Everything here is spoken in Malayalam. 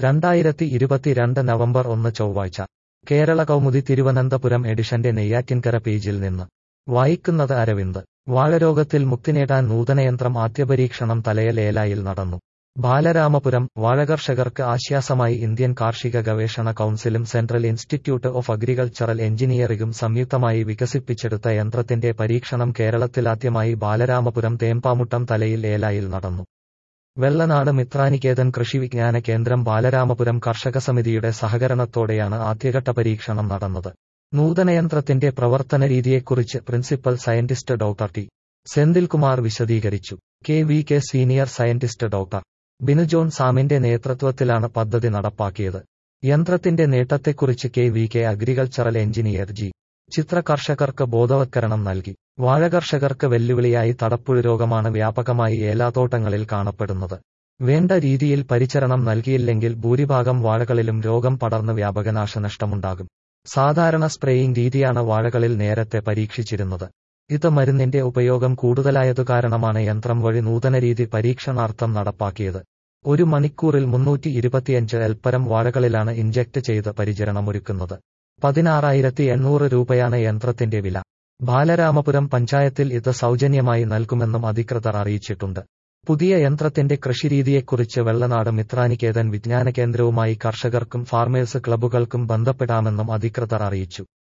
രണ്ടായിരത്തി ഇരുപത്തിരണ്ട് നവംബർ ഒന്ന് ചൊവ്വാഴ്ച കേരള കൗമുദി തിരുവനന്തപുരം എഡിഷന്റെ നെയ്യാറ്റിൻകര പേജിൽ നിന്ന് വായിക്കുന്നത് അരവിന്ദ് വാഴരോഗത്തിൽ മുക്തിനേടാൻ നൂതനയന്ത്രം ആദ്യപരീക്ഷണം തലയൽ ഏലായിൽ നടന്നു ബാലരാമപുരം വാഴകർഷകർക്ക് ആശ്വാസമായി ഇന്ത്യൻ കാർഷിക ഗവേഷണ കൗൺസിലും സെൻട്രൽ ഇൻസ്റ്റിറ്റ്യൂട്ട് ഓഫ് അഗ്രികൾച്ചറൽ എഞ്ചിനീയറിംഗും സംയുക്തമായി വികസിപ്പിച്ചെടുത്ത യന്ത്രത്തിന്റെ പരീക്ഷണം കേരളത്തിലാദ്യമായി ബാലരാമപുരം തേമ്പാമുട്ടം തലയിൽ ഏലായിൽ നടന്നു വെള്ളനാട് മിത്രാനികേതൻ കൃഷി വിജ്ഞാന കേന്ദ്രം ബാലരാമപുരം കർഷക സമിതിയുടെ സഹകരണത്തോടെയാണ് ആദ്യഘട്ട പരീക്ഷണം നടന്നത് നൂതനയന്ത്രത്തിന്റെ പ്രവർത്തന രീതിയെക്കുറിച്ച് principal scientist doctor T Senthilkumar വിശദീകരിച്ചു K V K senior scientist doctor Binu John സാമിന്റെ നേതൃത്വത്തിലാണ് പദ്ധതി നടപ്പാക്കിയത് യന്ത്രത്തിന്റെ നേട്ടത്തെക്കുറിച്ച് K V K agricultural engineer G Chithra കർഷകർക്ക് ബോധവത്കരണം നൽകി വാഴകർഷകർക്ക് വെല്ലുവിളിയായി തടപ്പുഴ രോഗമാണ് വ്യാപകമായി ഏലാതോട്ടങ്ങളിൽ കാണപ്പെടുന്നത് വേണ്ട രീതിയിൽ പരിചരണം നൽകിയില്ലെങ്കിൽ ഭൂരിഭാഗം വാഴകളിലും രോഗം പടർന്ന് വ്യാപകനാശനഷ്ടമുണ്ടാകും സാധാരണ സ്പ്രേയിംഗ് രീതിയാണ് വാഴകളിൽ നേരത്തെ പരീക്ഷിച്ചിരുന്നത് ഇത് മരുന്നിന്റെ ഉപയോഗം കൂടുതലായതു കാരണമാണ് യന്ത്രം വഴി നൂതന രീതി പരീക്ഷണാർത്ഥം നടപ്പാക്കിയത് ഒരു മണിക്കൂറിൽ മുന്നൂറ്റി ഇരുപത്തിയഞ്ച് എൽപ്പരം വാഴകളിലാണ് ഇഞ്ചക്ട് ചെയ്ത് പരിചരണമൊരുക്കുന്നത് പതിനാറായിരത്തി എണ്ണൂറ് രൂപയാണ് യന്ത്രത്തിന്റെ വില ബാലരാമപുരം പഞ്ചായത്തിൽ ഇത് സൗജന്യമായി നൽകുമെന്നും അധികൃതർ അറിയിച്ചിട്ടുണ്ട് പുതിയ യന്ത്രത്തിന്റെ കൃഷിരീതിയെക്കുറിച്ച് വെള്ളനാട് മിത്രാനികേതൻ വിജ്ഞാന കേന്ദ്രവുമായി കർഷകർക്കും ഫാർമേഴ്സ് ക്ലബ്ബുകൾക്കും ബന്ധപ്പെടാമെന്നും അധികൃതർ അറിയിച്ചു